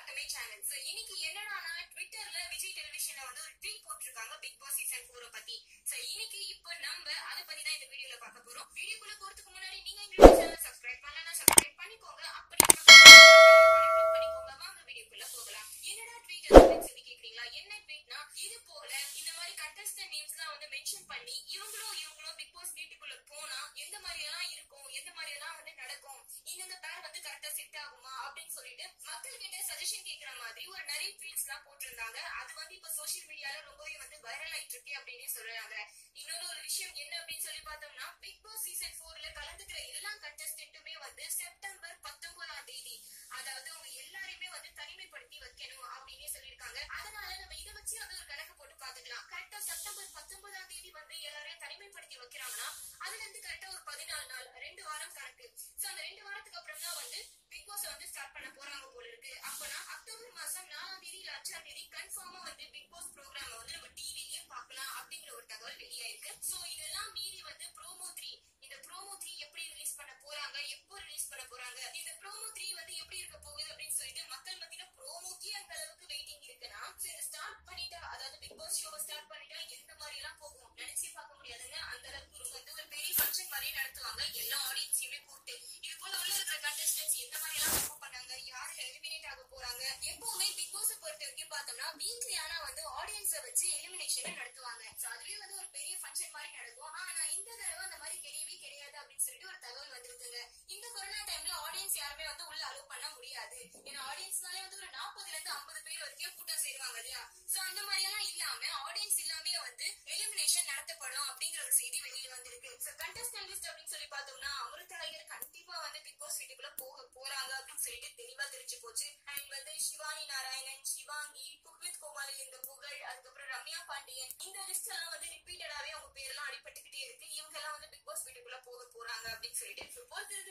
back to my channel so இன்னைக்கு என்னன்னா ட்விட்டர்ல விஜய் டெலிவிஷன்ல வந்து ஒரு ட்வீட் போட்டிருக்காங்க பிக் பாஸ் சீசன் 4 பத்தி சோ இன்னைக்கு இப்போ நம்ம அத பத்தி தான் இந்த வீடியோல பார்க்க போறோம் வீடியோக்குள்ள போறதுக்கு முன்னாடி நீங்க எங்களோட சேனல் சப்ஸ்கிரைப் பண்ணலனா சப்ஸ்கிரைப் பண்ணிக்கோங்க அப்படி கிளிக் பண்ணிக்கோங்க வாங்க வீடியோக்குள்ள போகலாம் என்னடா ட்வீட் அப்படின்னு சொல்லி கேக்குறீங்களா என்ன ட்வீட்னா இது போல இந்த மாதிரி கண்டஸ்டன்ட் நேம்ஸ்லாம் வந்து மென்ஷன் பண்ணி இவங்களும் இவங்களும் பிக் பாஸ் வீட்டுக்குள்ள போனா எந்த மாதிரி எல்லாம் இருக்கும் எந்த மாதிரி எல்லாம் வந்து நடக்கும் இந்தந்த பேர் வந்து கரெக்டா செட் ஆகுமா அப்படின்னு சொல்லிட்டு மக்கள் கிட்ட சஜஷன் கேக்குற மாதிரி ஒரு நிறைய ட்வீட்ஸ் எல்லாம் போட்டிருந்தாங்க அது வந்து இப்ப சோசியல் மீடியால ரொம்பவே வந்து வைரல் ஆயிட்டு இருக்கு அப்படின்னு சொல்றாங்க இன்னொரு ஒரு விஷயம் என்ன அப்படின்னு சொல்லி பார்த்தோம்னா பிக் பாஸ் சீசன் போர்ல கலந்துக்கிற எல்லா கண்டஸ்டன்ட்டுமே வந்து செப்டம்பர் பத்தொன்பதாம் தேதி அதாவது அவங்க எல்லாரையுமே வந்து தனிமைப்படுத்தி வைக்கணும் அப்படின்னு சொல்லியிருக்காங்க அதனால நம்ம இதை வச்சு வந்து ஒரு கணக்கு போட்டு பாத்துக்கலாம் கரெக்டா செப்டம்பர் பத்தொன்பதாம் தேதி வந்து எல்லாரையும் தனிமைப்படுத்தி வைக்கிறாங்கன்னா அதுல இருந்து கரெக்டா ஒரு பதினாலு நாள் ரெண்டு வாரம் கணக்கு சோ அந்த ரெண்டு வாரத்துக்கு அப்புறம் தான் வந்து பிக் பாஸ் வந்து ஸ்டார்ட் பண்ண போறாங்க போல இருக்கு அப்பனா அக்டோபர் மாசம் நாலாம் தேதி இல்ல அஞ்சாம் தேதி கன்ஃபார்மா வந்து பிக் பாஸ் ப்ரோக்ராம் வந்து நம்ம டிவிலயே பார்க்கலாம் அப்படிங்கிற ஒரு தகவல் வெளியாயிருக்கு சோ இதெல்லாம் மீறி வந்து ப்ரோமோ த்ரீ இந்த ப்ரோமோ த்ரீ எப்படி ரிலீஸ் பண்ண போறாங்க எப்போ ரிலீஸ் பண்ண போறாங்க இந்த ப்ரோமோ த்ரீ வந்து எப்படி இருக்க போகுது அப்படின்னு சொல்லிட்டு மக்கள் மத்தியில ப்ரோமோக்கே அந்த அளவுக்கு வெயிட்டிங் இருக்குன்னா சோ இதை ஸ்டார்ட் பண்ணிட்டா அதாவது பிக் பாஸ் ஷோ ஸ்டார்ட் பண்ணிட்டா எந்த மாதிரி எல்லாம் போகும் நினைச்சே பார்க்க முடியாதுங்க அந்த அளவுக்கு ஒரு வந்து ஒரு பெரிய ஃபங்க்ஷன் மாதிரி நடத்துவாங்க எல்லா ஆடியன்ஸையுமே கூப்பிட்டு இது போல உள்ள இருக்கிற கண்டஸ்டன்ஸ் எந்த மாதிரி எல்லாம் perform பண்ணாங்க யாரு எலிமினேட் ஆக போறாங்க எப்பவுமே பிக் பாஸ் பொறுத்த வரைக்கும் பார்த்தோம்னா வீக்லி ஆனா வந்து ஆடியன்ஸை வச்சு எலிமினேஷன் நடத்துவாங்க சோ அதுலயே வந்து ஒரு பெரிய ஃபங்க்ஷன் மாதிரி நடக்கும் ஆனா இந்த தடவை அந்த மாதிரி கிடையவே கிடையாது அப்படின்னு சொல்லிட்டு ஒரு தகவல் வந்திருக்குங்க இந்த கொரோனா டைம்ல ஆடியன்ஸ் யாருமே வந்து உள்ள அலோவ் பண்ண முடியாது ஏன்னா ஆடியன்ஸ்னாலே வந்து ஒரு நாற்பதுல இருந்து ஐம்பது பேர் வரைக்கும் கூட்டம் சேருவாங்க இல்லையா சோ அந்த மாதிரி எல்லாம் இல்லாம ஆடியன்ஸ் இல்லாமே வந்து எலிமினேஷன் நடத்தப்படும் அப்படிங்கிற ஒரு செய்தி வெளியே வந்திருக்கு சோ கண்டஸ்டன்ட் லிஸ்ட் அப்படின்னு சொல்லி பார்த்தோம்னா அமிர்தராயர் கண்டிப்பா வந்து பிக் பாஸ் வீட்டுக்குள்ள போக போறாங்க அப்படின்னு சொல்லிட்டு தெளிவா தெரிஞ்சு போச்சு அண்ட் வந்து சிவானி நாராயணன் சிவாங்கி குக்வித் கோமாளி இந்த புகழ் அதுக்கப்புறம் ரம்யா பாண்டியன் இந்த லிஸ்ட் எல்லாம் வந்து ரிப்பீட்டடாவே அவங்க பேரெல்லாம் அடிபட்டுக்கிட்டே இருக்கு இவங்க எல்லாம் வந்து பிக் பாஸ் வீட்டுக்குள்ள போக போறாங்க அப்படின்னு சொல்லிட்டு So, பொறுத்து